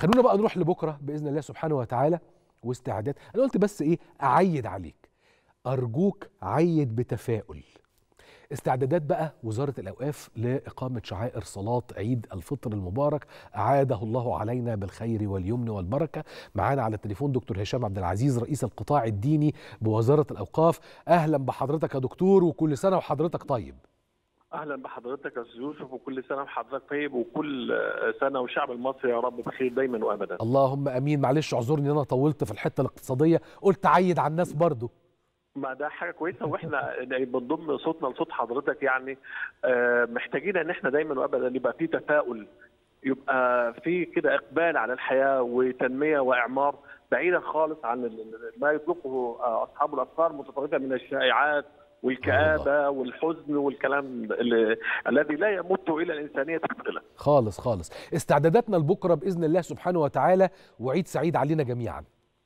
خلونا بقى نروح لبكره باذن الله سبحانه وتعالى واستعداد انا قلت بس ايه اعيد عليك ارجوك عيد بتفاؤل استعدادات بقى وزارة الأوقاف لإقامة شعائر صلاة عيد الفطر المبارك أعاده الله علينا بالخير واليمن والبركة معانا على التليفون دكتور هشام عبد العزيز رئيس القطاع الديني بوزارة الأوقاف أهلا بحضرتك يا دكتور وكل سنة وحضرتك طيب اهلا بحضرتك يا استاذ يوسف وكل سنه وحضرتك طيب وكل سنه والشعب المصري يا رب بخير دايما وابدا اللهم امين معلش اعذرني انا طولت في الحته الاقتصاديه قلت عيد على الناس برضو ما ده حاجه كويسه واحنا بنضم صوتنا لصوت حضرتك يعني محتاجين ان احنا دايما وابدا يبقى في تفاؤل يبقى في كده اقبال على الحياه وتنميه واعمار بعيدا خالص عن ما يطلقه اصحاب الافكار متطرفه من الشائعات والكآبة والحزن والكلام اللي الذي لا يمت إلى الإنسانية بصلة خالص خالص استعداداتنا لبكرة بإذن الله سبحانه وتعالى وعيد سعيد علينا جميعا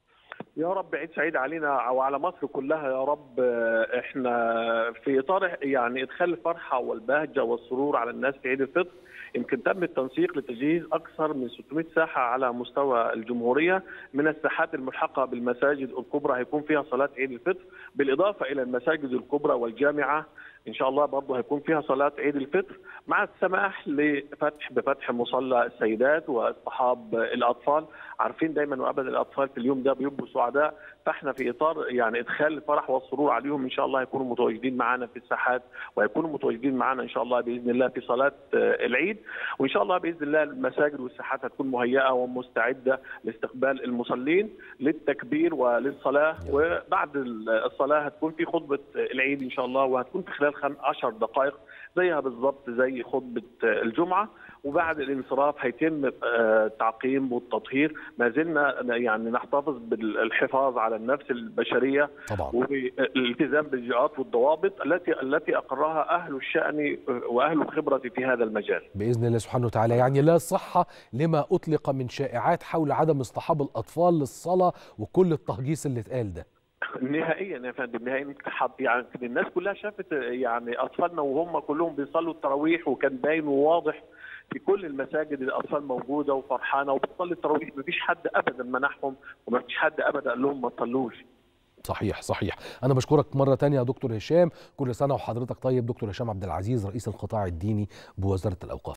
يا رب عيد سعيد علينا وعلى مصر كلها يا رب احنا في اطار يعني ادخال الفرحه والبهجه والسرور على الناس في عيد الفطر يمكن تم التنسيق لتجهيز اكثر من 600 ساحه على مستوى الجمهوريه من الساحات الملحقه بالمساجد الكبرى هيكون فيها صلاه عيد الفطر بالاضافه الى المساجد الكبرى والجامعه ان شاء الله برضه هيكون فيها صلاه عيد الفطر مع السماح لفتح بفتح مصلى السيدات واصحاب الاطفال عارفين دايما وابدا الاطفال في اليوم ده بيبقوا سعداء فاحنا في اطار يعني ادخال الفرح والسرور عليهم ان شاء الله هيكونوا متواجدين معانا في الساحات وهيكونوا متواجدين معانا ان شاء الله باذن الله في صلاه العيد وان شاء الله باذن الله المساجد والساحات هتكون مهيئه ومستعده لاستقبال المصلين للتكبير وللصلاه وبعد الصلاه هتكون في خطبه العيد ان شاء الله وهتكون في خلال 10 دقائق زيها بالضبط زي خطبه الجمعه وبعد الانصراف هيتم التعقيم والتطهير ما زلنا يعني نحتفظ بالحفاظ على النفس البشريه طبعا والالتزام بالاجراءات والضوابط التي التي اقرها اهل الشان واهل الخبره في هذا المجال. باذن الله سبحانه وتعالى يعني لا صحه لما اطلق من شائعات حول عدم اصطحاب الاطفال للصلاه وكل التهجيس اللي اتقال ده. نهائيا يا فندم نهائيا يعني الناس كلها شافت يعني اطفالنا وهم كلهم بيصلوا التراويح وكان باين وواضح في كل المساجد الاطفال موجوده وفرحانه وبتصلي التراويح مفيش حد ابدا منعهم ومفيش حد ابدا قال لهم ما تصلوش صحيح صحيح انا بشكرك مره تانية يا دكتور هشام كل سنه وحضرتك طيب دكتور هشام عبد العزيز رئيس القطاع الديني بوزاره الاوقاف